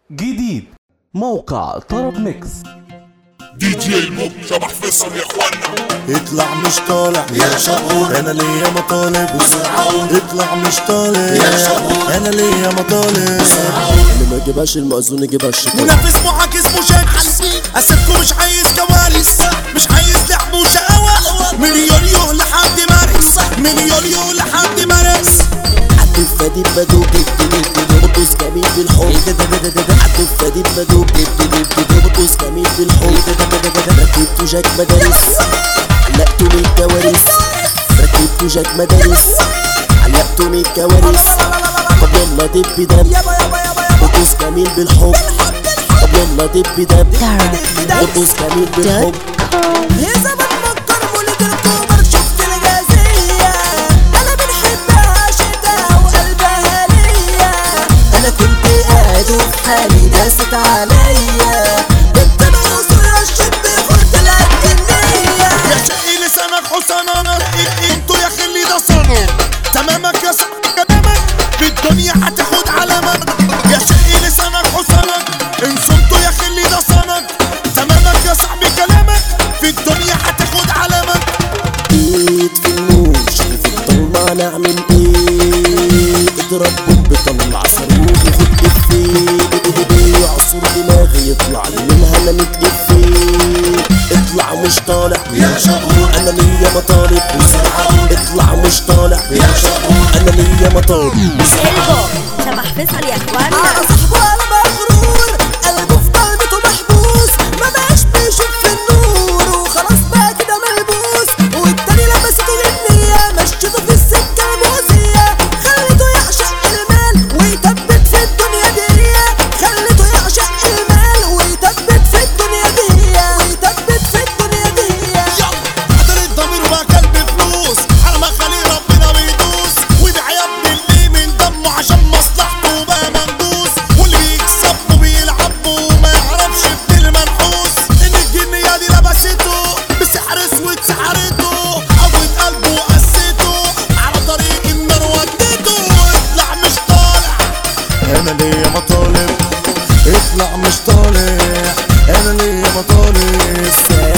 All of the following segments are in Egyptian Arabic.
جديد موقع طرب ميكس دي جي مو شبح فيصل يا اخوانا اطلع مش طالع يا شقور. انا ليا مطالب وسرعون. اطلع مش طالع يا شقور. انا ليا مطالب اللي ما جابش المأذون يجيبها الشيطان منافس معاكس مشاكس اسيبكم مش عايز كوارث مش عايز لعب وشقاوة من يوليو لحد مارس من يوليو لحد مارس عدي فديد بدوب دب بطوس جميل بالحب عدي فديد بدوب دب بطوس جميل بالحب ركبتو جاك مدارس علقتو من الكوارث ركبتو جاك مدارس علقتو من الكوارث طب يلا دب دب بطوس جميل بالحب طب يلا دب دب بطوس جميل بالحب إذا بتفكر مولد الكبر شفت الجازية أنا بنحبها شتا وقلبها ليا انا كنت قاعد وفي حالي داست عليا بنت موصول الشب خد الجنية يا شقي لسانك حسنا انتوا يا خلي ده صنم تمامك يا صاحبي كلامك في الدنيا هتاخد علامك يا شقي لسانك حسنا ان صمتوا يا خلي ده صنم تمامك يا صاحبي كلامك في الدنيا هتاخد علامك ايد في النور شوف الضلمة نعمل ايه اضرب بومب طلع صاروخ وخد افيه عصور دماغي يطلع لي منها انا متقفي اطلع مش طالع يا شقور. انا ليا مطالب وسرعون. اطلع مش طالع يا شقور. انا ليا مطالب البوم شبح فيصل يا اخوانا انا صاحبه انا مغرور قلبه في قلبته محبوس ما بقاش بيشوف في النور وخلاص بقى كده ملبوس والتاني لبسته جنية مشيته في السكة المؤذية خليته يعشق المال ويثبت في الدنيا دي خليته يعشق المال ويثبت في الدنيا دي ويثبت في الدنيا دي يلا قدر الضمير وبقى كلب فلوس على ما خلي ربنا بيدوس ويبيع يا ابني اللي من دمه عشان مصلحته بقى مندوس واللي بيكسب وبيلعب وما يعرفش ابن المنحوس ان الجنيه دي لبسته بسحر اسود سحرته قوت قلبه وقسته على طريق النار وديته واطلع مش طالع انا ليا مطالب اطلع مش طالع انا ليا مطالب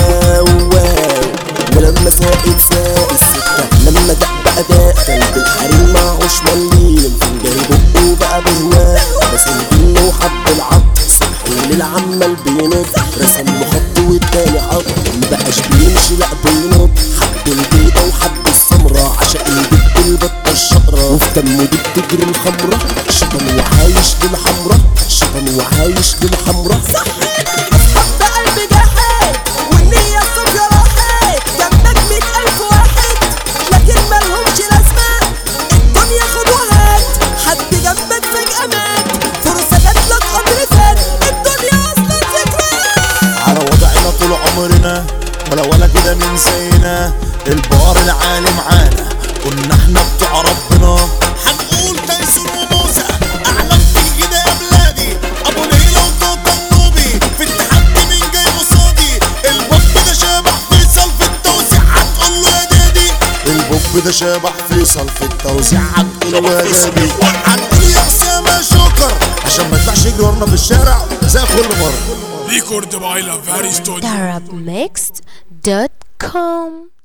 سواو ولما فاقت فاق السكة لما دق بقى داق قلب الحريم معهوش مليل فنجان بقه بقى بهواه بس الجن وحب العط صبح الليل عمال بينط رسم له خط والتاني حط مبقاش بيمشي لا بينط حب البيضة وحب السمرة عشق البت البطة الشقرة وفي دمه دي بتجري الخمرة شيطان وعايش للحمرة شيطان وعايش للحمرة حب قلبي جاحد والنية الصافية راحت جنبك مية ألف واحد لكن مالهمش لازمة الدنيا خد وهات حد جنبك فجأة مات فرصة جاتلك قدر فات الدنيا أصلا فكرة على وضعنا طول عمرنا ولا ولا كده من زينا البار العالي معانا كنا احنا بتوع ربنا هنقول تيسون وموسى أعلام تيجي ده يا بلادي أبو ليلى وطوطة النوبي في التحدي مين جاي قصادي البوب ده شبح فيصل في التوزيع هتقول له يا دادي البوب ده شبح فيصل في التوزيع هنقول شبح فيصل يا وادي اخوانا هنقول يا أسامة شكر عشان ما يطلعش يجري ورانا في الشارع زي كل مره ريكورد باي لافاري ستوديو Arabmixed.com